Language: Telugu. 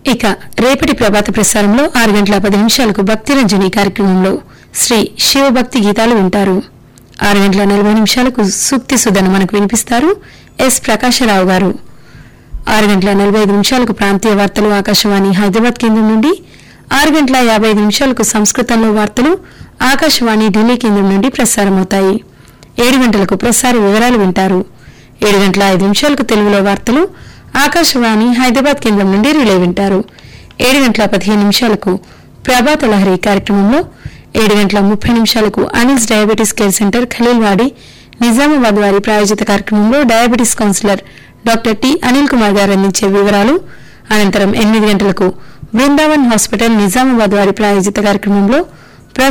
ఇక రేపటి ప్రభాత ప్రసారంలో ఆరు గంటల పది నిమిషాలకు భక్తి రంజని కార్యక్రమంలో శ్రీ శివభక్తి గీతాలు వింటారు ఆరు గంటల నలభై నిమిషాలకు సూక్తి సుధను మనకు వినిపిస్తారు ఎస్ ప్రకాశరావు గారు ఆరు గంటల నలభై ఐదు నిమిషాలకు ప్రాంతీయ వార్తలు ఆకాశవాణి హైదరాబాద్ కేంద్రం నుండి ఆరు గంటల యాభై ఐదు నిమిషాలకు సంస్కృతంలో వార్తలు ఆకాశవాణి ఢిల్లీ కేంద్రం నుండి ప్రసారమవుతాయి ఏడు గంటలకు ప్రసార వివరాలు వింటారు ఏడు గంటల ఐదు నిమిషాలకు తెలుగులో వార్తలు ఆకాశవాణి హైదరాబాద్ కేంద్రం నుండి రిలే వింటారు ఏడు గంటల పదిహేను నిమిషాలకు ప్రభాత లహరి కార్యక్రమంలో ఏడు గంటల ముప్పై నిమిషాలకు Anil's diabetes care centre Khaleelwadi Nizamabad వారి ప్రాయోజిత కార్యక్రమంలో diabetes counsellor doctor T Anil Kumar garu అందించే వివరాలు అనంతరం ఎనిమిది గంటలకు బృందావన్ హాస్పిటల్ నిజామాబాద్ వారి ప్రాయోజిత కార్యక్రమంలో